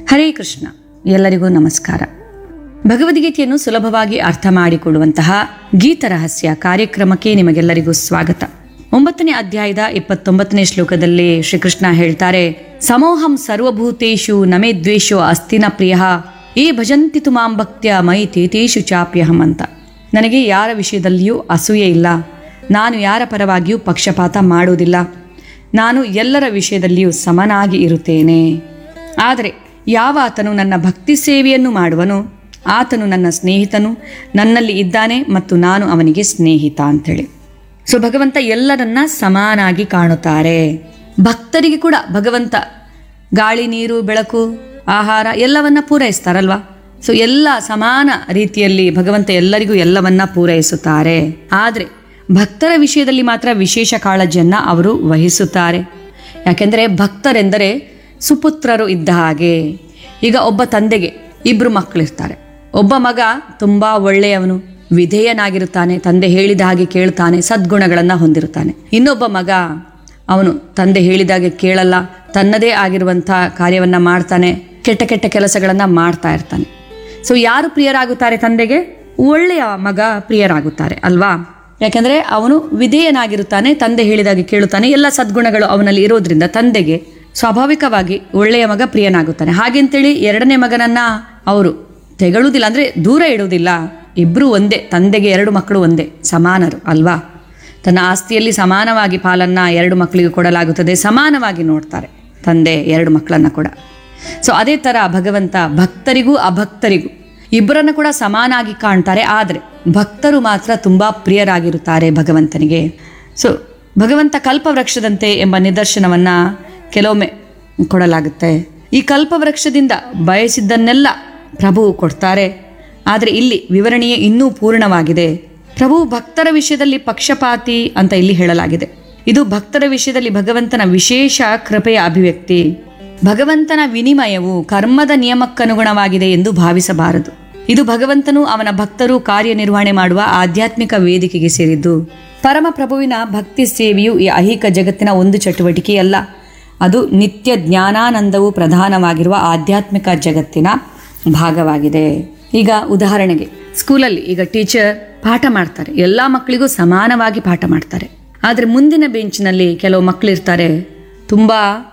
ಹರೇ ಕೃಷ್ಣ ಎಲ್ಲರಿಗೂ ನಮಸ್ಕಾರ ಭಗವದ್ಗೀತೆಯನ್ನು ಸುಲಭವಾಗಿ ಅರ್ಥ ಮಾಡಿಕೊಡುವಂತಹ ಗೀತರಹಸ್ಯ ಕಾರ್ಯಕ್ರಮಕ್ಕೆ ನಿಮಗೆಲ್ಲರಿಗೂ ಸ್ವಾಗತ ಒಂಬತ್ತನೇ ಅಧ್ಯಾಯದ ಇಪ್ಪತ್ತೊಂಬತ್ತನೇ ಶ್ಲೋಕದಲ್ಲಿ ಶ್ರೀಕೃಷ್ಣ ಹೇಳ್ತಾರೆ ಸಮೋಹಂ ಸರ್ವಭೂತೇಷು ನಮೇ ದ್ವೇಷೋ ಅಸ್ತಿನ ಪ್ರಿಯ ಏ ಭಜಂತಿ ತು ಮಾಂ ಭಕ್ತ್ಯ ಮೈ ತೇತೇಷು ಚಾಪ್ಯಹಂ ಅಂತ ನನಗೆ ಯಾರ ವಿಷಯದಲ್ಲಿಯೂ ಅಸೂಯೆ ಇಲ್ಲ ನಾನು ಯಾರ ಪರವಾಗಿಯೂ ಪಕ್ಷಪಾತ ಮಾಡುವುದಿಲ್ಲ ನಾನು ಎಲ್ಲರ ವಿಷಯದಲ್ಲಿಯೂ ಸಮನಾಗಿ ಇರುತ್ತೇನೆ ಆದರೆ ಯಾವ ಆತನು ನನ್ನ ಭಕ್ತಿ ಸೇವೆಯನ್ನು ಮಾಡುವನು ಆತನು ನನ್ನ ಸ್ನೇಹಿತನು ನನ್ನಲ್ಲಿ ಇದ್ದಾನೆ ಮತ್ತು ನಾನು ಅವನಿಗೆ ಸ್ನೇಹಿತ ಅಂತೇಳಿ ಸೊ ಭಗವಂತ ಎಲ್ಲರನ್ನ ಸಮಾನಾಗಿ ಕಾಣುತ್ತಾರೆ ಭಕ್ತರಿಗೆ ಕೂಡ ಭಗವಂತ ಗಾಳಿ ನೀರು ಬೆಳಕು ಆಹಾರ ಎಲ್ಲವನ್ನ ಪೂರೈಸ್ತಾರಲ್ವಾ ಸೊ ಎಲ್ಲ ಸಮಾನ ರೀತಿಯಲ್ಲಿ ಭಗವಂತ ಎಲ್ಲರಿಗೂ ಎಲ್ಲವನ್ನ ಪೂರೈಸುತ್ತಾರೆ ಆದರೆ ಭಕ್ತರ ವಿಷಯದಲ್ಲಿ ಮಾತ್ರ ವಿಶೇಷ ಕಾಳಜಿಯನ್ನ ಅವರು ವಹಿಸುತ್ತಾರೆ ಯಾಕೆಂದರೆ ಭಕ್ತರೆಂದರೆ ಸುಪುತ್ರರು ಇದ್ದ ಹಾಗೆ ಈಗ ಒಬ್ಬ ತಂದೆಗೆ ಇಬ್ರು ಮಕ್ಕಳಿರ್ತಾರೆ ಒಬ್ಬ ಮಗ ತುಂಬಾ ಒಳ್ಳೆಯವನು ವಿಧೇಯನಾಗಿರುತ್ತಾನೆ ತಂದೆ ಹೇಳಿದ ಹಾಗೆ ಕೇಳ್ತಾನೆ ಸದ್ಗುಣಗಳನ್ನು ಹೊಂದಿರುತ್ತಾನೆ ಇನ್ನೊಬ್ಬ ಮಗ ಅವನು ತಂದೆ ಹೇಳಿದಾಗೆ ಕೇಳಲ್ಲ ತನ್ನದೇ ಆಗಿರುವಂಥ ಕಾರ್ಯವನ್ನ ಮಾಡ್ತಾನೆ ಕೆಟ್ಟ ಕೆಟ್ಟ ಕೆಲಸಗಳನ್ನ ಮಾಡ್ತಾ ಇರ್ತಾನೆ ಸೊ ಯಾರು ಪ್ರಿಯರಾಗುತ್ತಾರೆ ತಂದೆಗೆ ಒಳ್ಳೆಯ ಮಗ ಪ್ರಿಯರಾಗುತ್ತಾರೆ ಅಲ್ವಾ ಯಾಕೆಂದ್ರೆ ಅವನು ವಿಧೇಯನಾಗಿರುತ್ತಾನೆ ತಂದೆ ಹೇಳಿದಾಗೆ ಕೇಳುತ್ತಾನೆ ಎಲ್ಲ ಸದ್ಗುಣಗಳು ಅವನಲ್ಲಿ ಇರೋದ್ರಿಂದ ತಂದೆಗೆ ಸ್ವಾಭಾವಿಕವಾಗಿ ಒಳ್ಳೆಯ ಮಗ ಪ್ರಿಯನಾಗುತ್ತಾನೆ ಹಾಗೆಂತೇಳಿ ಎರಡನೇ ಮಗನನ್ನ ಅವರು ತೆಗಳುವುದಿಲ್ಲ ಅಂದ್ರೆ ದೂರ ಇಡುವುದಿಲ್ಲ ಇಬ್ರು ಒಂದೇ ತಂದೆಗೆ ಎರಡು ಮಕ್ಕಳು ಒಂದೇ ಸಮಾನರು ಅಲ್ವಾ ತನ್ನ ಆಸ್ತಿಯಲ್ಲಿ ಸಮಾನವಾಗಿ ಪಾಲನ್ನ ಎರಡು ಮಕ್ಕಳಿಗೆ ಕೊಡಲಾಗುತ್ತದೆ ಸಮಾನವಾಗಿ ನೋಡ್ತಾರೆ ತಂದೆ ಎರಡು ಮಕ್ಕಳನ್ನ ಕೂಡ ಸೊ ಅದೇ ಥರ ಭಗವಂತ ಭಕ್ತರಿಗೂ ಅಭಕ್ತರಿಗೂ ಇಬ್ಬರನ್ನು ಕೂಡ ಸಮಾನಾಗಿ ಕಾಣ್ತಾರೆ ಆದರೆ ಭಕ್ತರು ಮಾತ್ರ ತುಂಬ ಪ್ರಿಯರಾಗಿರುತ್ತಾರೆ ಭಗವಂತನಿಗೆ ಸೊ ಭಗವಂತ ಕಲ್ಪವೃಕ್ಷದಂತೆ ಎಂಬ ನಿದರ್ಶನವನ್ನ ಕೆಲವೊಮ್ಮೆ ಕೊಡಲಾಗುತ್ತೆ ಈ ಕಲ್ಪವೃಕ್ಷದಿಂದ ಬಯಸಿದ್ದನ್ನೆಲ್ಲ ಪ್ರಭುವು ಕೊಡ್ತಾರೆ ಆದರೆ ಇಲ್ಲಿ ವಿವರಣೆಯೇ ಇನ್ನೂ ಪೂರ್ಣವಾಗಿದೆ ಪ್ರಭು ಭಕ್ತರ ವಿಷಯದಲ್ಲಿ ಪಕ್ಷಪಾತಿ ಅಂತ ಇಲ್ಲಿ ಹೇಳಲಾಗಿದೆ ಇದು ಭಕ್ತರ ವಿಷಯದಲ್ಲಿ ಭಗವಂತನ ವಿಶೇಷ ಕೃಪೆಯ ಅಭಿವ್ಯಕ್ತಿ ಭಗವಂತನ ವಿನಿಮಯವು ಕರ್ಮದ ನಿಯಮಕ್ಕನುಗುಣವಾಗಿದೆ ಎಂದು ಭಾವಿಸಬಾರದು ಇದು ಭಗವಂತನು ಅವನ ಭಕ್ತರು ಕಾರ್ಯನಿರ್ವಹಣೆ ಮಾಡುವ ಆಧ್ಯಾತ್ಮಿಕ ವೇದಿಕೆಗೆ ಸೇರಿದ್ದು ಪರಮಪ್ರಭುವಿನ ಭಕ್ತಿ ಸೇವೆಯು ಈ ಐಹಿಕ ಜಗತ್ತಿನ ಒಂದು ಚಟುವಟಿಕೆಯಲ್ಲ ಅದು ನಿತ್ಯ ಜ್ಞಾನಾನಂದವು ಪ್ರಧಾನವಾಗಿರುವ ಆಧ್ಯಾತ್ಮಿಕ ಜಗತ್ತಿನ ಭಾಗವಾಗಿದೆ ಈಗ ಉದಾಹರಣೆಗೆ ಸ್ಕೂಲಲ್ಲಿ ಈಗ ಟೀಚರ್ ಪಾಠ ಮಾಡ್ತಾರೆ ಎಲ್ಲ ಮಕ್ಕಳಿಗೂ ಸಮಾನವಾಗಿ ಪಾಠ ಮಾಡ್ತಾರೆ ಆದರೆ ಮುಂದಿನ ಬೆಂಚಿನಲ್ಲಿ ಕೆಲವು ಮಕ್ಕಳಿರ್ತಾರೆ ತುಂಬ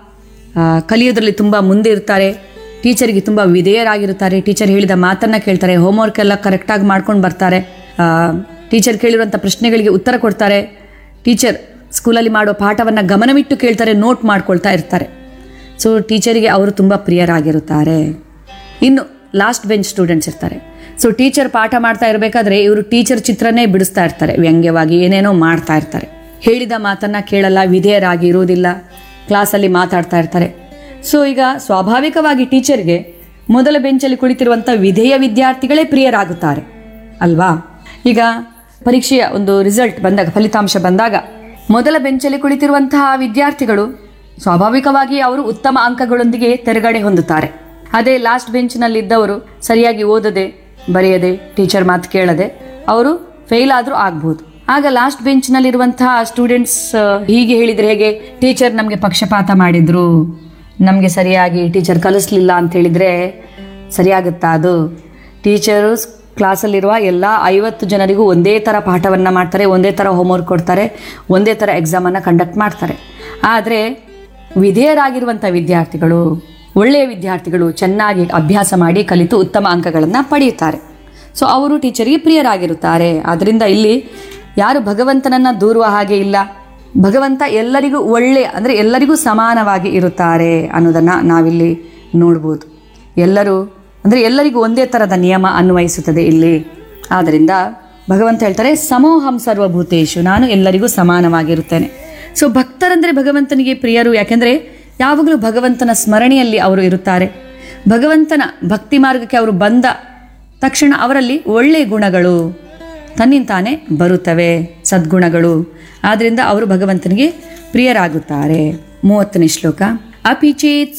ಆ, ಕಲಿಯೋದ್ರಲ್ಲಿ ತುಂಬ ಮುಂದೆ ಇರ್ತಾರೆ ಟೀಚರ್ಗೆ ತುಂಬ ವಿಧೇಯರಾಗಿರುತ್ತಾರೆ ಟೀಚರ್ ಹೇಳಿದ ಮಾತನ್ನ ಕೇಳ್ತಾರೆ ಹೋಮ್ವರ್ಕ್ ಎಲ್ಲ ಕರೆಕ್ಟಾಗಿ ಮಾಡ್ಕೊಂಡು ಬರ್ತಾರೆ ಆ, ಟೀಚರ್ ಕೇಳಿರುವಂಥ ಪ್ರಶ್ನೆಗಳಿಗೆ ಉತ್ತರ ಕೊಡ್ತಾರೆ ಟೀಚರ್ ಸ್ಕೂಲಲ್ಲಿ ಮಾಡೋ ಪಾಠವನ್ನು ಗಮನವಿಟ್ಟು ಕೇಳ್ತಾರೆ ನೋಟ್ ಮಾಡ್ಕೊಳ್ತಾ ಇರ್ತಾರೆ ಸೊ ಟೀಚರಿಗೆ ಅವರು ತುಂಬ ಪ್ರಿಯರಾಗಿರುತ್ತಾರೆ ಇನ್ನು ಲಾಸ್ಟ್ ಬೆಂಚ್ ಸ್ಟೂಡೆಂಟ್ಸ್ ಇರ್ತಾರೆ ಸೊ ಟೀಚರ್ ಪಾಠ ಮಾಡ್ತಾ ಇರಬೇಕಾದ್ರೆ ಇವರು ಟೀಚರ್ ಚಿತ್ರನೇ ಬಿಡಿಸ್ತಾ ಇರ್ತಾರೆ ವ್ಯಂಗ್ಯವಾಗಿ ಏನೇನೋ ಮಾಡ್ತಾ ಇರ್ತಾರೆ ಹೇಳಿದ ಮಾತನ್ನ ಕೇಳಲ್ಲ ವಿಧೇಯರಾಗಿ ಇರುವುದಿಲ್ಲ ಕ್ಲಾಸಲ್ಲಿ ಮಾತಾಡ್ತಾ ಇರ್ತಾರೆ ಸೊ ಈಗ ಸ್ವಾಭಾವಿಕವಾಗಿ ಟೀಚರ್ಗೆ ಮೊದಲ ಬೆಂಚಲ್ಲಿ ಕುಳಿತಿರುವಂಥ ವಿಧೇಯ ವಿದ್ಯಾರ್ಥಿಗಳೇ ಪ್ರಿಯರಾಗುತ್ತಾರೆ ಅಲ್ವಾ ಈಗ ಪರೀಕ್ಷೆಯ ಒಂದು ರಿಸಲ್ಟ್ ಬಂದಾಗ ಫಲಿತಾಂಶ ಬಂದಾಗ ಮೊದಲ ಬೆಂಚಲ್ಲಿ ಕುಳಿತಿರುವಂತಹ ವಿದ್ಯಾರ್ಥಿಗಳು ಸ್ವಾಭಾವಿಕವಾಗಿ ಅವರು ಉತ್ತಮ ಅಂಕಗಳೊಂದಿಗೆ ತೆರಗಡೆ ಹೊಂದುತ್ತಾರೆ ಅದೇ ಲಾಸ್ಟ್ ಬೆಂಚ್ನಲ್ಲಿದ್ದವರು ಸರಿಯಾಗಿ ಓದದೆ ಬರೆಯದೆ ಟೀಚರ್ ಮಾತು ಕೇಳದೆ ಅವರು ಫೇಲ್ ಆದರೂ ಆಗ್ಬೋದು ಆಗ ಲಾಸ್ಟ್ ಬೆಂಚ್ನಲ್ಲಿರುವಂತಹ ಸ್ಟೂಡೆಂಟ್ಸ್ ಹೀಗೆ ಹೇಳಿದ್ರೆ ಹೇಗೆ ಟೀಚರ್ ನಮಗೆ ಪಕ್ಷಪಾತ ಮಾಡಿದ್ರು ನಮಗೆ ಸರಿಯಾಗಿ ಟೀಚರ್ ಕಲಿಸ್ಲಿಲ್ಲ ಅಂತ ಹೇಳಿದ್ರೆ ಸರಿಯಾಗುತ್ತಾ ಅದು ಟೀಚರು ಕ್ಲಾಸಲ್ಲಿರುವ ಎಲ್ಲ ಐವತ್ತು ಜನರಿಗೂ ಒಂದೇ ಥರ ಪಾಠವನ್ನು ಮಾಡ್ತಾರೆ ಒಂದೇ ಥರ ಹೋಮ್ವರ್ಕ್ ಕೊಡ್ತಾರೆ ಒಂದೇ ಥರ ಎಕ್ಸಾಮನ್ನು ಕಂಡಕ್ಟ್ ಮಾಡ್ತಾರೆ ಆದರೆ ವಿಧೇಯರಾಗಿರುವಂಥ ವಿದ್ಯಾರ್ಥಿಗಳು ಒಳ್ಳೆಯ ವಿದ್ಯಾರ್ಥಿಗಳು ಚೆನ್ನಾಗಿ ಅಭ್ಯಾಸ ಮಾಡಿ ಕಲಿತು ಉತ್ತಮ ಅಂಕಗಳನ್ನು ಪಡೆಯುತ್ತಾರೆ ಸೊ ಅವರು ಟೀಚರಿಗೆ ಪ್ರಿಯರಾಗಿರುತ್ತಾರೆ ಆದ್ದರಿಂದ ಇಲ್ಲಿ ಯಾರು ಭಗವಂತನನ್ನು ದೂರುವ ಹಾಗೆ ಇಲ್ಲ ಭಗವಂತ ಎಲ್ಲರಿಗೂ ಒಳ್ಳೆಯ ಅಂದರೆ ಎಲ್ಲರಿಗೂ ಸಮಾನವಾಗಿ ಇರುತ್ತಾರೆ ಅನ್ನೋದನ್ನು ನಾವಿಲ್ಲಿ ನೋಡ್ಬೋದು ಎಲ್ಲರೂ ಅಂದರೆ ಎಲ್ಲರಿಗೂ ಒಂದೇ ಥರದ ನಿಯಮ ಅನ್ವಯಿಸುತ್ತದೆ ಇಲ್ಲಿ ಆದ್ದರಿಂದ ಭಗವಂತ ಹೇಳ್ತಾರೆ ಸಮೋಹಂ ಸರ್ವಭೂತೇಶು ನಾನು ಎಲ್ಲರಿಗೂ ಸಮಾನವಾಗಿರುತ್ತೇನೆ ಸೊ ಭಕ್ತರಂದರೆ ಭಗವಂತನಿಗೆ ಪ್ರಿಯರು ಯಾಕೆಂದರೆ ಯಾವಾಗಲೂ ಭಗವಂತನ ಸ್ಮರಣೆಯಲ್ಲಿ ಅವರು ಇರುತ್ತಾರೆ ಭಗವಂತನ ಭಕ್ತಿ ಮಾರ್ಗಕ್ಕೆ ಅವರು ಬಂದ ತಕ್ಷಣ ಅವರಲ್ಲಿ ಒಳ್ಳೆಯ ಗುಣಗಳು ತನ್ನಿಂತಾನೇ ಬರುತ್ತವೆ ಸದ್ಗುಣಗಳು ಆದ್ದರಿಂದ ಅವರು ಭಗವಂತನಿಗೆ ಪ್ರಿಯರಾಗುತ್ತಾರೆ ಮೂವತ್ತನೇ ಶ್ಲೋಕ ಅಪಿ ಚೇತ್